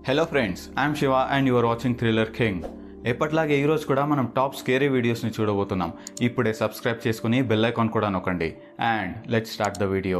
Hello friends I'm Shiva and your watching thriller king ఎప్పట్లాగే ఈరోజు కూడా మనం టాప్ స్కేరీ వీడియోస్ని చూడబోతున్నాం ఇప్పుడే సబ్స్క్రైబ్ చేసుకుని బెల్ ఐకాన్ కూడా నొక్కండి and let start the video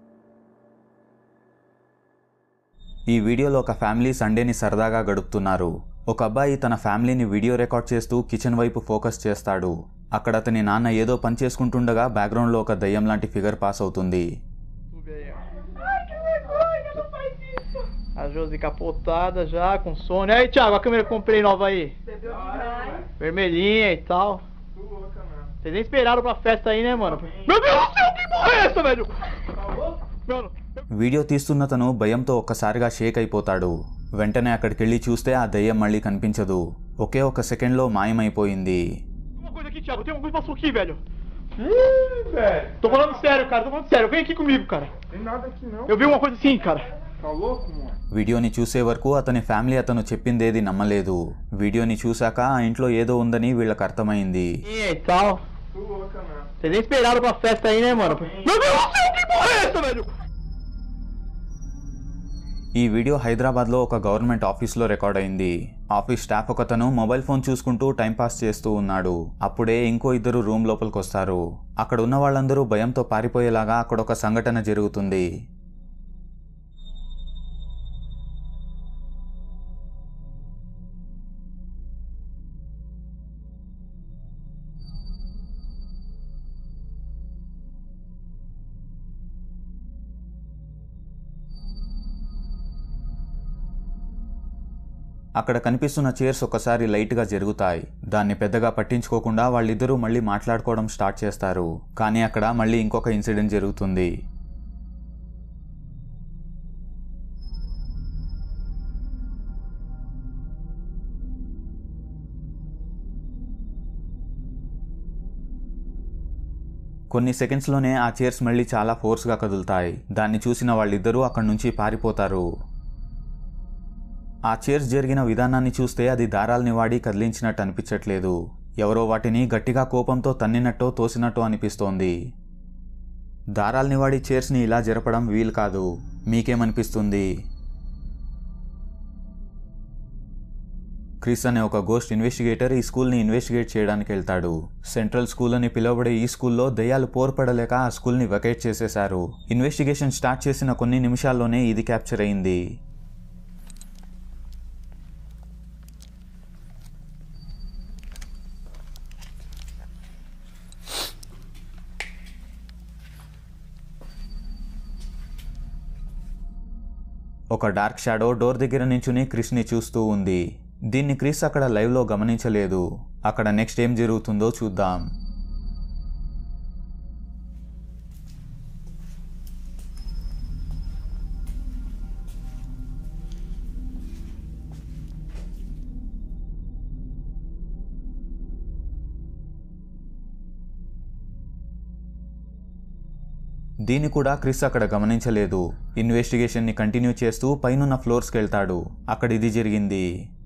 ఈ వీడియోలో ఒక ఫ్యామిలీ సండేని సరదాగా గడుపుతున్నారు ఒక అబ్బాయి తన ఫ్యామిలీని వీడియో రికార్డ్ చేస్తూ కిచెన్ వైపు ఫోకస్ చేస్తాడు అక్కడ అతని నాన్న ఏదో పని చేసుకుంటుండగా బ్యాక్గ్రౌండ్లో ఒక దయ్యం లాంటి ఫిగర్ పాస్ అవుతుంది YouTube aí, ó. Ai, que vergonha, não faz isso. A Josi capotada já, com sono. Aí, Thiago, a câmera que eu comprei nova aí. Bebeu demais. Vermelhinha e tal. Tu louca, mano. Vocês nem esperaram pra festa aí, né, mano? Meu Deus do céu, que porra é essa, velho? Mano, video తీస్తున్నతను భయంతో ఒక్కసారిగా షేక్ అయిపోతాడు వెంటనే అక్కడికెళ్ళి చూస్తే ఆ దయ్యం మళ్ళీ కనిపించదు ఒకే ఒక సెకండ్లో మాయమైపోయింది tem uma coisa aqui, Thiago. Tem uma coisa que passou aqui, velho. Ih, velho. Tô falando sério, cara. Tô falando sério. Vem aqui comigo, cara. Tem nada aqui não. Eu vi uma coisa assim, cara. Tá louco, mano? వీడియోని చూసే వరకు అతని family అతను చెప్పిందేది నమ్మలేదు వీడియోని చూశాక ఆ ఇంట్లో ఏదో ఉందని వీళ్ళకి అర్థమైంది E tal. Tu louca, mano. Vocês nem esperaram pra festa aí, né, mano? Meu Deus do céu, que porra é essa, velho? ఈ వీడియో హైదరాబాద్లో ఒక గవర్నమెంట్ ఆఫీస్లో రికార్డ్ అయింది ఆఫీస్ స్టాఫ్ ఒకతను మొబైల్ ఫోన్ చూసుకుంటూ టైంపాస్ చేస్తూ ఉన్నాడు అప్పుడే ఇంకో ఇద్దరు రూమ్ లోపలికి వస్తారు అక్కడ ఉన్న వాళ్ళందరూ భయంతో పారిపోయేలాగా అక్కడ ఒక సంఘటన జరుగుతుంది అక్కడ కనిపిస్తున్న చైర్స్ ఒకసారి లైట్గా జరుగుతాయి దాన్ని పెద్దగా పట్టించుకోకుండా వాళ్ళిద్దరూ మళ్ళీ మాట్లాడుకోవడం స్టార్ట్ చేస్తారు కానీ అక్కడ మళ్ళీ ఇంకొక ఇన్సిడెంట్ జరుగుతుంది కొన్ని సెకండ్స్లోనే ఆ చైర్స్ మళ్ళీ చాలా ఫోర్స్గా కదులుతాయి దాన్ని చూసిన వాళ్ళిద్దరూ అక్కడి నుంచి పారిపోతారు ఆ చైర్స్ జరిగిన విధానాన్ని చూస్తే అది దారాల్ని వాడి కదిలించినట్టు అనిపించట్లేదు ఎవరో వాటిని గట్టిగా కోపంతో తన్నినట్టో తోసినట్టో అనిపిస్తోంది దారాల్ని వాడి చైర్స్ని ఇలా జరపడం వీలు కాదు మీకేమనిపిస్తుంది క్రిస్ అనే ఒక గోస్ట్ ఇన్వెస్టిగేటర్ ఈ స్కూల్ని ఇన్వెస్టిగేట్ చేయడానికి వెళ్తాడు సెంట్రల్ స్కూల్ అని పిలువబడే ఈ స్కూల్లో దయ్యాలు పోర్పడలేక ఆ స్కూల్ని వెకేట్ చేసేశారు ఇన్వెస్టిగేషన్ స్టార్ట్ చేసిన కొన్ని నిమిషాల్లోనే ఇది క్యాప్చర్ అయింది ఒక డార్క్ షాడో డోర్ దగ్గర నించుని క్రిస్ని చూస్తూ ఉంది దీన్ని క్రిస్ అక్కడ లైవ్లో గమనించలేదు అక్కడ నెక్స్ట్ ఏం జరుగుతుందో చూద్దాం దీన్ని కూడా క్రిస్ అక్కడ గమనించలేదు ఇన్వెస్టిగేషన్ని కంటిన్యూ చేస్తూ పైనున్న ఫ్లోర్స్కి వెళ్తాడు అక్కడ ఇది జరిగింది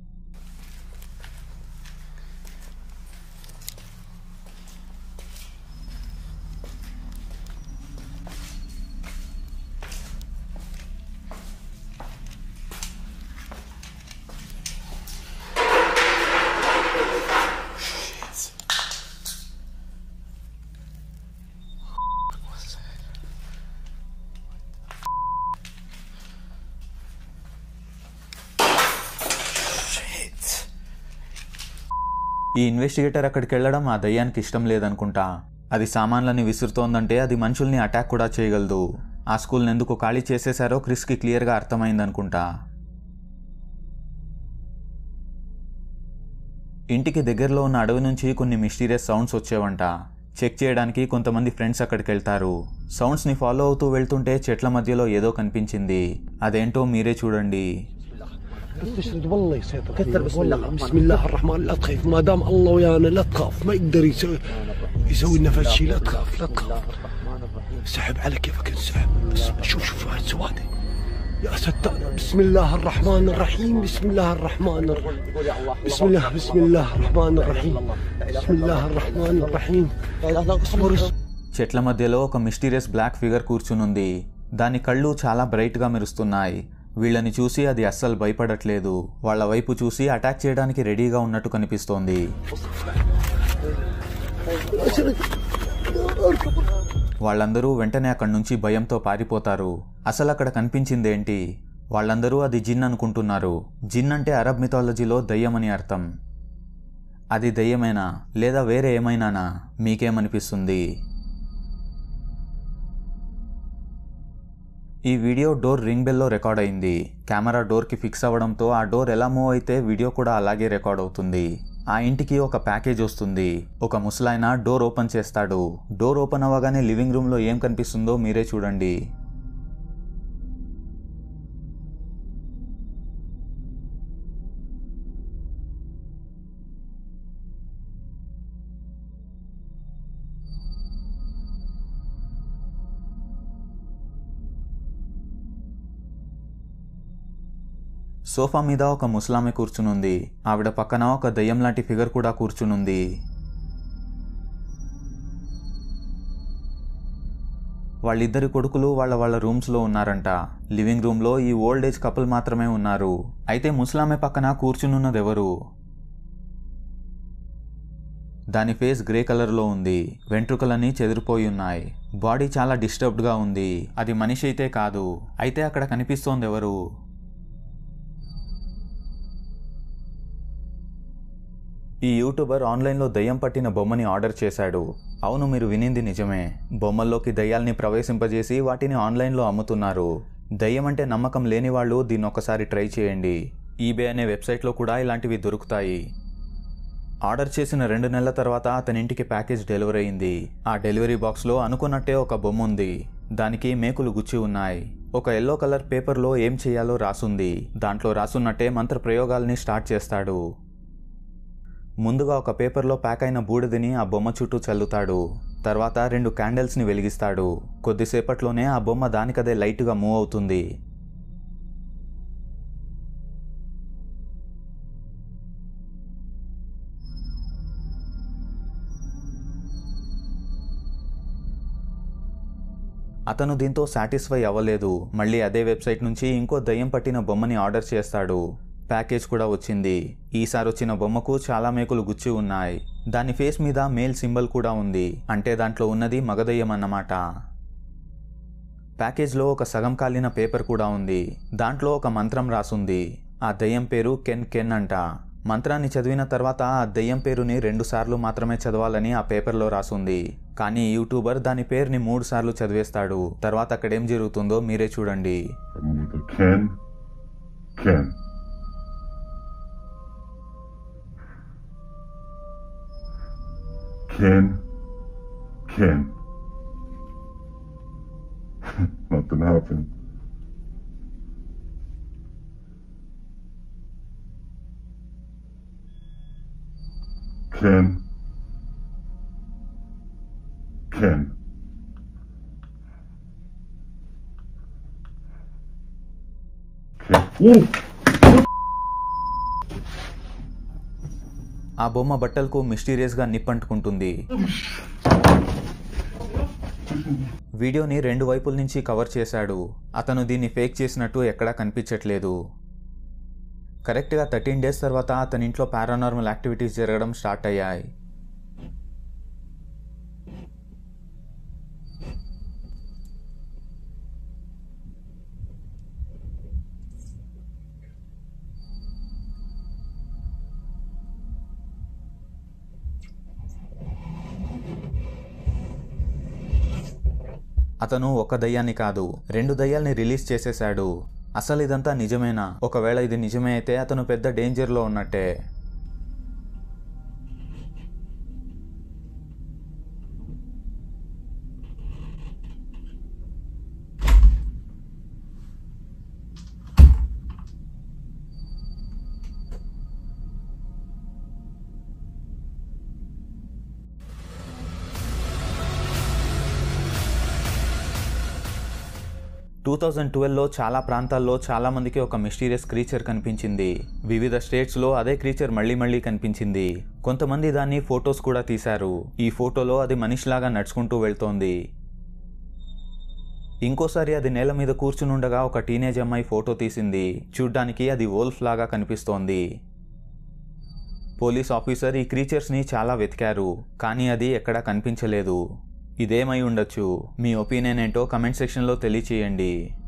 ఈ ఇన్వెస్టిగేటర్ అక్కడికి వెళ్ళడం ఆ దయ్యానికి ఇష్టం లేదనుకుంటా అది సామాన్లని విసురుతోందంటే అది మనుషుల్ని అటాక్ కూడా చేయగలదు ఆ స్కూల్ని ఎందుకు ఖాళీ చేసేశారో క్రిస్కి క్లియర్గా అర్థమైందనుకుంటా ఇంటికి దగ్గరలో ఉన్న అడవి నుంచి కొన్ని మిస్టీరియస్ సౌండ్స్ వచ్చేవంట చెక్ చేయడానికి కొంతమంది ఫ్రెండ్స్ అక్కడికి వెళ్తారు సౌండ్స్ని ఫాలో అవుతూ వెళ్తుంటే చెట్ల మధ్యలో ఏదో కనిపించింది అదేంటో మీరే చూడండి تشرد والله يسيطر كثر بسم الله بسم الله الرحمن لا تخاف ما دام الله ويانا لا تخاف ما يقدر يسوي يسوي لنا فد شيء لا تخاف لا تخاف سحب على كيفك انسحب بس شوف شوف هاي السواد يا ستار بسم الله الرحمن الرحيم بسم الله الرحمن الرحيم بسم الله بسم الله الرحمن الرحيم بسم الله الرحمن الرحيم اصبر చెట్ల మధ్యలో ఒక మిస్టీరియస్ బ్లాక్ ఫిగర్ కూర్చునుంది దాని కళ్ళు చాలా బ్రైట్గా మెరుస్తున్నాయి వీళ్ళని చూసి అది అస్సలు భయపడట్లేదు వాళ్ళ వైపు చూసి అటాక్ చేయడానికి రెడీగా ఉన్నట్టు కనిపిస్తోంది వాళ్ళందరూ వెంటనే అక్కడి నుంచి భయంతో పారిపోతారు అసలు అక్కడ కనిపించిందేంటి వాళ్ళందరూ అది జిన్ అనుకుంటున్నారు జిన్ అంటే అరబ్ మిథాలజీలో దయ్యం అని అర్థం అది దయ్యమేనా లేదా వేరే ఏమైనానా మీకేమనిపిస్తుంది ఈ వీడియో డోర్ రింగ్ బెల్లో రికార్డ్ అయింది కెమెరా డోర్కి ఫిక్స్ అవ్వడంతో ఆ డోర్ ఎలా మూవ్ అయితే వీడియో కూడా అలాగే రికార్డ్ అవుతుంది ఆ ఇంటికి ఒక ప్యాకేజ్ వస్తుంది ఒక ముసలాయన డోర్ ఓపెన్ చేస్తాడు డోర్ ఓపెన్ అవ్వగానే లివింగ్ రూమ్లో ఏం కనిపిస్తుందో మీరే చూడండి సోఫా మీద ఒక ముసలామె కూర్చునుంది ఆవిడ పక్కన ఒక దయ్యం లాంటి ఫిగర్ కూడా కూర్చునుంది వాళ్ళిద్దరి కొడుకులు వాళ్ళ వాళ్ళ రూమ్స్లో ఉన్నారంట లివింగ్ రూమ్లో ఈ ఓల్డ్ ఏజ్ కపుల్ మాత్రమే ఉన్నారు అయితే ముసలామె పక్కన కూర్చునున్నది ఎవరు దాని ఫేస్ గ్రే కలర్లో ఉంది వెంట్రుకలన్నీ చెదిరిపోయి ఉన్నాయి బాడీ చాలా డిస్టర్బ్డ్గా ఉంది అది మనిషి అయితే కాదు అయితే అక్కడ కనిపిస్తోంది ఎవరు ఈ యూట్యూబర్ ఆన్లైన్లో దయ్యం పట్టిన బొమ్మని ఆర్డర్ చేశాడు అవును మీరు వినింది నిజమే బొమ్మల్లోకి దయ్యాల్ని ప్రవేశింపజేసి వాటిని ఆన్లైన్లో అమ్ముతున్నారు దయ్యం అంటే నమ్మకం లేని వాళ్ళు దీన్ని ఒకసారి ట్రై చేయండి ఈబే అనే వెబ్సైట్లో కూడా ఇలాంటివి దొరుకుతాయి ఆర్డర్ చేసిన రెండు నెలల తర్వాత అతని ఇంటికి ప్యాకేజ్ డెలివరీ అయింది ఆ డెలివరీ బాక్స్లో అనుకున్నట్టే ఒక బొమ్మ ఉంది దానికి మేకులు గుచ్చి ఉన్నాయి ఒక ఎల్లో కలర్ పేపర్లో ఏం చేయాలో రాసుంది దాంట్లో రాసున్నట్టే మంత్ర ప్రయోగాల్ని స్టార్ట్ చేస్తాడు ముందుగా ఒక పేపర్లో ప్యాక్ అయిన బూడిదని ఆ బొమ్మ చుట్టూ చల్లుతాడు తర్వాత రెండు క్యాండిల్స్ని వెలిగిస్తాడు కొద్దిసేపట్లోనే ఆ బొమ్మ దానికదే లైట్గా మూవ్ అవుతుంది అతను దీంతో సాటిస్ఫై అవ్వలేదు మళ్ళీ అదే వెబ్సైట్ నుంచి ఇంకో దయ్యం పట్టిన బొమ్మని ఆర్డర్ చేస్తాడు ప్యాకేజ్ కూడా వచ్చింది ఈసారి వచ్చిన బొమ్మకు చాలా మేకులు గుచ్చి ఉన్నాయి దాని ఫేస్ మీద మేల్ సింబల్ కూడా ఉంది అంటే దాంట్లో ఉన్నది మగదయ్యం అన్నమాట ప్యాకేజ్లో ఒక సగం కాలిన పేపర్ కూడా ఉంది దాంట్లో ఒక మంత్రం రాసుంది ఆ దయ్యం పేరు కెన్ కెన్ అంట మంత్రాన్ని చదివిన తర్వాత ఆ దయ్యం పేరుని రెండు సార్లు మాత్రమే చదవాలని ఆ పేపర్లో రాసుంది కానీ ఈ యూట్యూబర్ దాని పేరుని మూడు సార్లు చదివేస్తాడు తర్వాత అక్కడేం జరుగుతుందో మీరే చూడండి Ken, Ken. Ken, Ken. Nothing happened. Ken. Ken. Ken. Woo! ఆ బొమ్మ బట్టలకు మిస్టీరియస్గా నిప్పంటుకుంటుంది వీడియోని రెండు వైపుల నుంచి కవర్ చేశాడు అతను దీన్ని ఫేక్ చేసినట్టు ఎక్కడా కనిపించట్లేదు కరెక్ట్గా థర్టీన్ డేస్ తర్వాత అతని ఇంట్లో పారానార్మల్ యాక్టివిటీస్ జరగడం స్టార్ట్ అయ్యాయి అతను ఒక దయ్యాన్ని కాదు రెండు దయ్యాల్ని రిలీజ్ చేసేశాడు అసలు ఇదంతా నిజమేనా ఒకవేళ ఇది నిజమే అయితే అతను పెద్ద డేంజర్లో ఉన్నట్టే టూ థౌజండ్ ట్వెల్వ్లో చాలా ప్రాంతాల్లో చాలా మందికి ఒక మిస్టీరియస్ క్రీచర్ కనిపించింది వివిధ స్టేట్స్లో అదే క్రీచర్ మళ్ళీ మళ్ళీ కనిపించింది కొంతమంది దాన్ని ఫొటోస్ కూడా తీశారు ఈ ఫోటోలో అది మనిషిలాగా నడుచుకుంటూ వెళ్తోంది ఇంకోసారి అది నేల మీద కూర్చునుండగా ఒక టీనేజ్ అమ్మాయి ఫోటో తీసింది చూడ్డానికి అది వోల్ఫ్ లాగా కనిపిస్తోంది పోలీస్ ఆఫీసర్ ఈ క్రీచర్స్ని చాలా వెతికారు కానీ అది ఎక్కడా కనిపించలేదు ఇదేమై ఉండొచ్చు మీ ఒపీనియన్ ఏంటో కమెంట్ సెక్షన్లో తెలియచేయండి